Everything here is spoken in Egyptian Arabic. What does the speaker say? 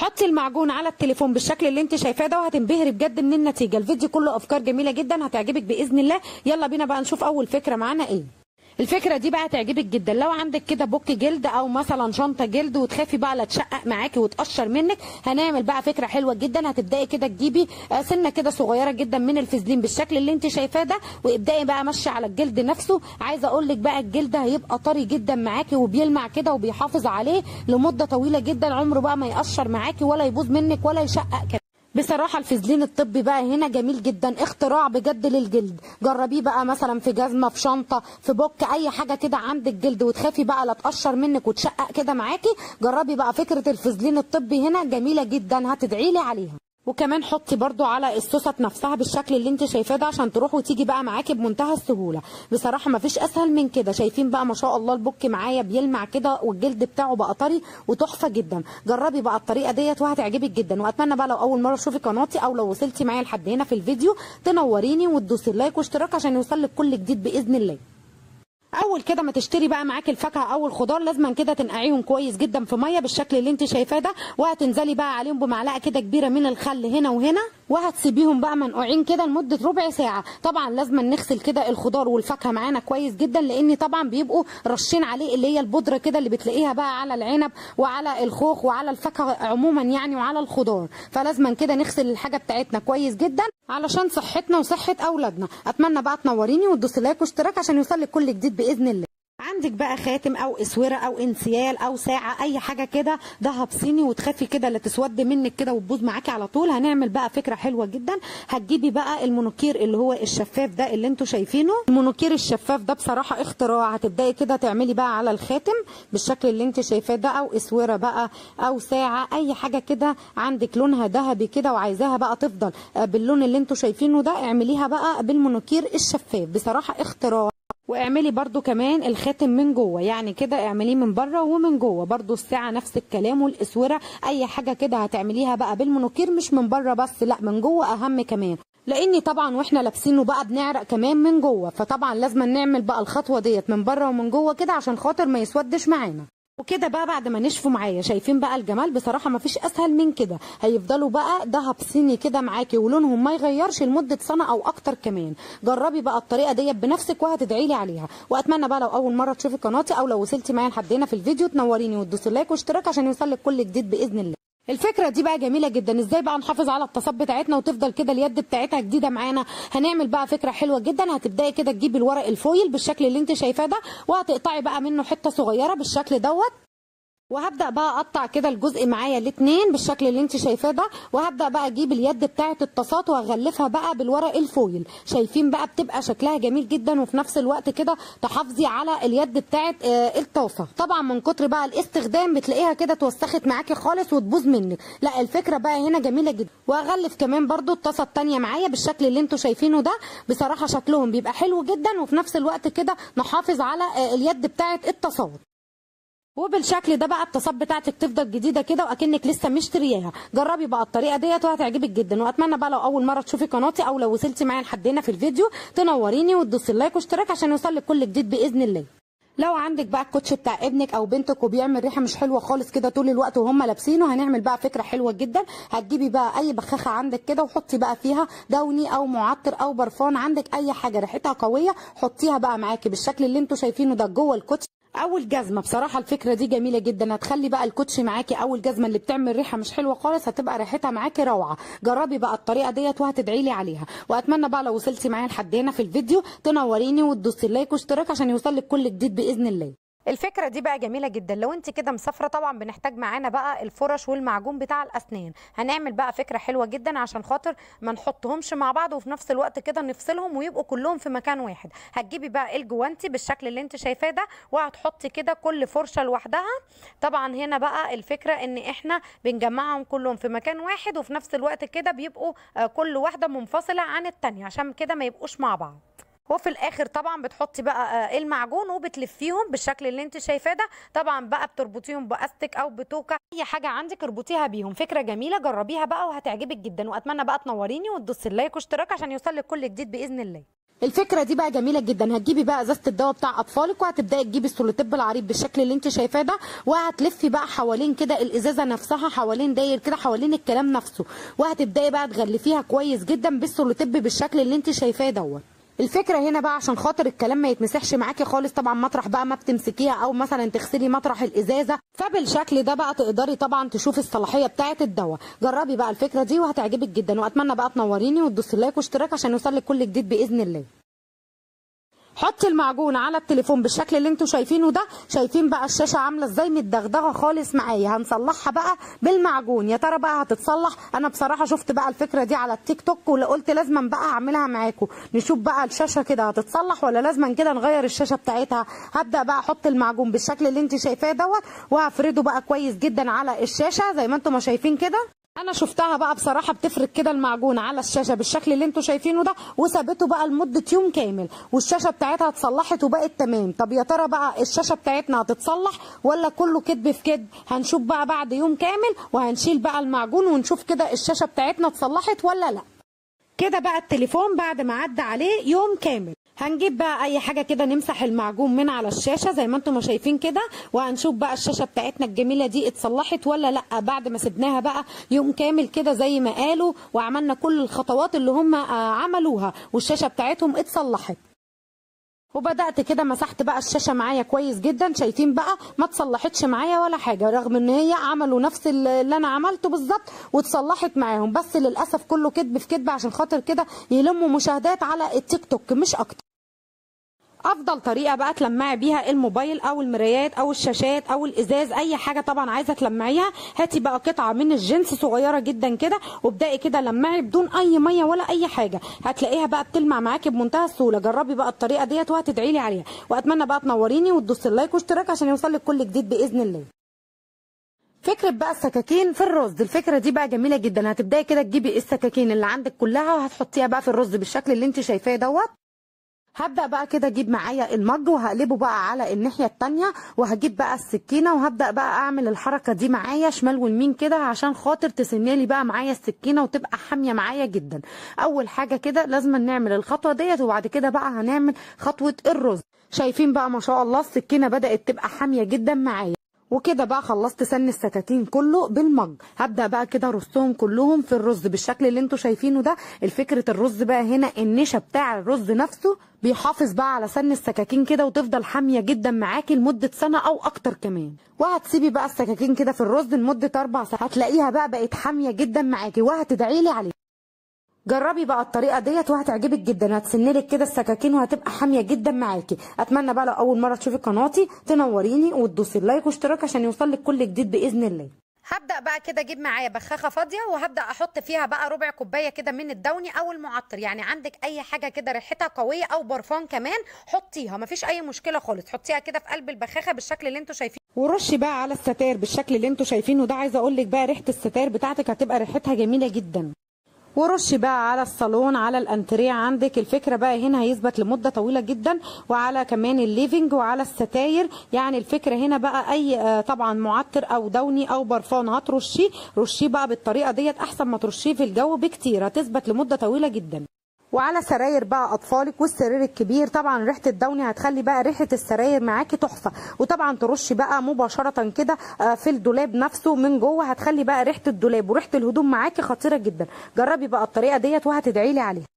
حطي المعجون على التليفون بالشكل اللي انت شايفاه ده وهتنبهري بجد من النتيجه الفيديو كله افكار جميله جدا هتعجبك باذن الله يلا بينا بقى نشوف اول فكره معانا ايه الفكره دي بقى تعجبك جدا لو عندك كده بوك جلد او مثلا شنطه جلد وتخافي بقى لا تشقق معاكي وتقشر منك هنعمل بقى فكره حلوه جدا هتبداي كده تجيبي آه، سنه كده صغيره جدا من الفازلين بالشكل اللي انت شايفاه ده وابداي بقى ماشيه على الجلد نفسه عايزه اقول لك بقى الجلد هيبقى طري جدا معاكي وبيلمع كده وبيحافظ عليه لمده طويله جدا عمره بقى ما يقشر معاكي ولا يبوظ منك ولا يشقق كده بصراحة الفازلين الطبي بقى هنا جميل جدا اختراع بجد للجلد جربيه بقى مثلا في جزمة في شنطة في بوك اي حاجة كده عندك جلد وتخافي بقى لا تقشر منك وتشقق كده معاكي جربي بقى فكرة الفازلين الطبي هنا جميلة جدا هتدعيلي عليها وكمان حطي برضو على السوست نفسها بالشكل اللي انت شايفاه ده عشان تروح وتيجي بقى معاكي بمنتهى السهوله بصراحه ما فيش اسهل من كده شايفين بقى ما شاء الله البوك معايا بيلمع كده والجلد بتاعه بقى طري وتحفه جدا جربي بقى الطريقه ديت وهتعجبك جدا واتمنى بقى لو اول مره تشوفي قناتي او لو وصلتي معايا لحد هنا في الفيديو تنوريني وتدوسي لايك واشتراك عشان يوصلك كل جديد باذن الله اول كده ما تشتري بقى معاكي الفاكهه او الخضار لازم كده تنقعيهم كويس جدا في ميه بالشكل اللي انت شايفاه ده وهتنزلي بقى عليهم بمعلقه كده كبيره من الخل هنا وهنا وهتسيبيهم بقى منقوعين كده لمده ربع ساعه طبعا لازم نغسل كده الخضار والفاكهه معانا كويس جدا لان طبعا بيبقوا رشين عليه اللي هي البودره كده اللي بتلاقيها بقى على العنب وعلى الخوخ وعلى الفاكهه عموما يعني وعلى الخضار فلازم كده نغسل الحاجه بتاعتنا كويس جدا علشان صحتنا وصحه اولادنا اتمنى بقى تنوريني وتدوسي لايك واشتراك عشان يوصلك كل جديد باذن الله عندك بقى خاتم او اسوره او انسيال او ساعه اي حاجه كده دهب صيني وتخافي كده لا تسود منك كده وتبوظ معاكي على طول هنعمل بقى فكره حلوه جدا هتجيبي بقى المونوكير اللي هو الشفاف ده اللي انتوا شايفينه المونوكير الشفاف ده بصراحه اختراع هتبداي كده تعملي بقى على الخاتم بالشكل اللي انت شايفاه ده او اسوره بقى او ساعه اي حاجه كده عندك لونها ذهبي كده وعايزاها بقى تفضل آه، باللون اللي انتوا شايفينه ده اعمليها بقى بالمونوكير الشفاف بصراحه اختراع واعملي برضو كمان الخاتم من جوه يعني كده اعمليه من بره ومن جوه برضو الساعه نفس الكلام والاسوره اي حاجه كده هتعمليها بقى بالمونوكير مش من بره بس لا من جوه اهم كمان لاني طبعا واحنا لابسينه بقى بنعرق كمان من جوه فطبعا لازم نعمل بقى الخطوه ديت من بره ومن جوه كده عشان خاطر ما يسودش معانا وكده بقى بعد ما نشفوا معايا شايفين بقى الجمال بصراحه ما فيش اسهل من كده هيفضلوا بقى دهب صيني كده معاكي ولونهم ما يغيرش لمده سنه او اكتر كمان جربي بقى الطريقه ديت بنفسك وهتدعي لي عليها واتمنى بقى لو اول مره تشوفي قناتي او لو وصلتي معايا لحد هنا في الفيديو تنوريني وتدوسي لايك واشتراك عشان يوصلك كل جديد باذن الله الفكره دي بقى جميله جدا ازاي بقى نحافظ على التصاب بتاعتنا وتفضل كده اليد بتاعتها جديده معانا هنعمل بقى فكره حلوه جدا هتبداي كده تجيبي الورق الفويل بالشكل اللي انت شايفاه ده وهتقطعي بقى منه حته صغيره بالشكل دوت وهبدا بقى اقطع كده الجزء معايا الاتنين بالشكل اللي انت شايفاه ده وهبدا بقى اجيب اليد بتاعه الطاسات وهغلفها بقى بالورق الفويل شايفين بقى بتبقى شكلها جميل جدا وفي نفس الوقت كده تحافظي على اليد بتاعه آه، الطاسه طبعا من كتر بقى الاستخدام بتلاقيها كده اتوسخت معاكي خالص وتبوظ منك لا الفكره بقى هنا جميله جدا وهغلف كمان برضو الطاسه التانية معايا بالشكل اللي انتوا شايفينه ده بصراحه شكلهم بيبقى حلو جدا وفي نفس الوقت كده نحافظ على آه، اليد بتاعه الطاسات وبالشكل ده بقى التصاب بتاعتك تفضل جديده كده واكنك لسه مشترياها جربي بقى الطريقه ديت وهتعجبك جدا واتمنى بقى لو اول مره تشوفي قناتي او لو وصلتي معايا لحد هنا في الفيديو تنوريني وتدوسي اللايك واشتراك عشان يوصلك كل جديد باذن الله لو عندك بقى الكوتش بتاع ابنك او بنتك وبيعمل ريحه مش حلوه خالص كده طول الوقت وهم لابسينه هنعمل بقى فكره حلوه جدا هتجيبي بقى اي بخاخه عندك كده وحطي بقى فيها دوني او معطر او برفان عندك اي حاجه ريحتها قويه حطيها بقى معاكي بالشكل اللي انتوا شايفينه ده جوه الكوتش او الجزمه بصراحه الفكره دي جميله جدا هتخلي بقى الكوتشي معاكي او الجزمه اللي بتعمل ريحه مش حلوه خالص هتبقى ريحتها معاكي روعه جربي بقى الطريقه ديت وهتدعي لي عليها واتمنى بقى لو وصلتي معايا لحد هنا في الفيديو تنوريني وتدوسي لايك واشتراك عشان يوصلك كل جديد باذن الله الفكره دي بقى جميله جدا لو انت كده مسافره طبعا بنحتاج معانا بقى الفرش والمعجون بتاع الاسنان هنعمل بقى فكره حلوه جدا عشان خاطر ما نحطهمش مع بعض وفي نفس الوقت كده نفصلهم ويبقوا كلهم في مكان واحد هتجيبي بقى الجوانتي بالشكل اللي انت شايفاه ده وهتحطي كده كل فرشه لوحدها طبعا هنا بقى الفكره ان احنا بنجمعهم كلهم في مكان واحد وفي نفس الوقت كده بيبقوا آه، كل واحده منفصله عن التانية عشان كده ما يبقوش مع بعض وفي الاخر طبعا بتحطي بقى آه، المعجون وبتلفيهم بالشكل اللي انت شايفاه ده طبعا بقى بتربطيهم باستك او بتوكه اي حاجه عندك اربطيها بيهم فكره جميله جربيها بقى وهتعجبك جدا واتمنى بقى تنوريني وتدوسي اللايك واشتراك عشان يوصلك كل جديد باذن الله الفكره دي بقى جميله جدا هتجيبي بقى ازازه الدواء بتاع اطفالك وهتبداي تجيبي السولوتيب العريض بالشكل اللي انت شايفاه ده وهتلفي بقى حوالين كده الازازه نفسها حوالين داير كده حوالين الكلام نفسه وهتبداي بقى تغلفيها كويس جدا بالسولوتيب بالشكل اللي انت شايفاه دوت الفكره هنا بقى عشان خاطر الكلام ما يتمسحش معاكي خالص طبعا مطرح بقى ما بتمسكيها او مثلا تغسلي مطرح الازازه فبالشكل ده بقى تقدري طبعا تشوفي الصلاحيه بتاعه الدواء جربي بقى الفكره دي وهتعجبك جدا واتمنى بقى تنوريني وتدوسي لايك واشتراك عشان يوصلك كل جديد باذن الله حطي المعجون على التليفون بالشكل اللي انتوا شايفينه ده شايفين بقى الشاشه عامله ازاي متدغدغه خالص معايا هنصلحها بقى بالمعجون يا ترى بقى هتتصلح انا بصراحه شفت بقى الفكره دي على التيك توك وقلت لازما بقى اعملها معاكم نشوف بقى الشاشه كده هتتصلح ولا لازما كده نغير الشاشه بتاعتها هبدا بقى احط المعجون بالشكل اللي انت شايفاه دوت وهفرده بقى كويس جدا على الشاشه زي ما انتم ما شايفين كده انا شفتها بقى بصراحه بتفرد كده المعجون على الشاشه بالشكل اللي انتوا شايفينه ده وسابته بقى لمده يوم كامل والشاشه بتاعتها اتصلحت وبقت تمام طب يا ترى بقى الشاشه بتاعتنا هتتصلح ولا كله كدب في كدب هنشوف بقى بعد يوم كامل وهنشيل بقى المعجون ونشوف كده الشاشه بتاعتنا اتصلحت ولا لا كده بقى التليفون بعد ما عدى عليه يوم كامل هنجيب بقى اي حاجه كده نمسح المعجون من على الشاشه زي ما انتم ما شايفين كده وهنشوف بقى الشاشه بتاعتنا الجميله دي اتصلحت ولا لا بعد ما سبناها بقى يوم كامل كده زي ما قالوا وعملنا كل الخطوات اللي هم عملوها والشاشه بتاعتهم اتصلحت وبدات كده مسحت بقى الشاشه معايا كويس جدا شايفين بقى ما اتصلحتش معايا ولا حاجه رغم ان هي عملوا نفس اللي انا عملته بالظبط واتصلحت معاهم بس للاسف كله كذب في كذب عشان خاطر كده يلموا مشاهدات على التيك توك مش اكتر افضل طريقه بقى تلمعي بيها الموبايل او المرايات او الشاشات او الازاز اي حاجه طبعا عايزه تلمعيها هاتي بقى قطعه من الجنس صغيره جدا كده وابداي كده لمعي بدون اي ميه ولا اي حاجه هتلاقيها بقى بتلمع معاكي بمنتهى السهوله جربي بقى الطريقه ديت وهتدعي لي عليها واتمنى بقى تنوريني وتدوسي اللايك واشتراك عشان يوصلك كل جديد باذن الله فكرة بقى السكاكين في الرز الفكرة دي بقى جميلة جدا هتبداي كده تجيبي السكاكين اللي عندك كلها وهتحطيها بقى في الرز بالشكل اللي انت شايفاه دوت هبدا بقى كده اجيب معايا المج وهقلبه بقى على الناحيه التانية وهجيب بقى السكينه وهبدا بقى اعمل الحركه دي معايا شمال ويمين كده عشان خاطر تسني لي بقى معايا السكينه وتبقى حاميه معايا جدا اول حاجه كده لازم نعمل الخطوه ديت وبعد كده بقى هنعمل خطوه الرز شايفين بقى ما شاء الله السكينه بدات تبقى حاميه جدا معايا وكده بقى خلصت سن السكاكين كله بالمج هبدا بقى كده ارصهم كلهم في الرز بالشكل اللي انتوا شايفينه ده الفكره الرز بقى هنا النشا بتاع الرز نفسه بيحافظ بقى على سن السكاكين كده وتفضل حاميه جدا معاكي لمده سنه او اكتر كمان وهتسيبي بقى السكاكين كده في الرز لمده اربع ساعات هتلاقيها بقى بقت حاميه جدا معاكي وهتدعي لي عليها جربي بقى الطريقه ديت وهتعجبك جدا هتسنلك كده السكاكين وهتبقى حاميه جدا معاكي اتمنى بقى لو اول مره تشوفي قناتي تنوريني وتدوسي اللايك واشتراك عشان يوصلك كل جديد باذن الله هبدا بقى كده اجيب معايا بخاخه فاضيه وهبدا احط فيها بقى ربع كوبايه كده من الدوني او المعطر يعني عندك اي حاجه كده ريحتها قويه او برفان كمان حطيها مفيش اي مشكله خالص حطيها كده في قلب البخاخه بالشكل اللي انتوا شايفينه ورشي بقى على الستار بالشكل اللي انتوا شايفينه ده عايزه اقول لك بقى ريحه الستار بتاعتك هتبقى ريحتها جميله جدا ورش بقى على الصالون على الانتريه عندك الفكره بقى هنا هيثبت لمده طويله جدا وعلى كمان الليفنج وعلى الستاير يعني الفكره هنا بقى اي طبعا معطر او دوني او برفان هترشيه رشيه بقى بالطريقه ديت احسن ما ترشيه في الجو بكتير هتثبت لمده طويله جدا وعلى سراير بقى اطفالك والسرير الكبير طبعا ريحه الدوني هتخلي بقى ريحه السراير معاكي تحفه وطبعا ترشي بقى مباشره كده في الدولاب نفسه من جوه هتخلي بقى ريحه الدولاب وريحه الهدوم معاكي خطيره جدا جربي بقى الطريقه ديت وهتدعي لي عليها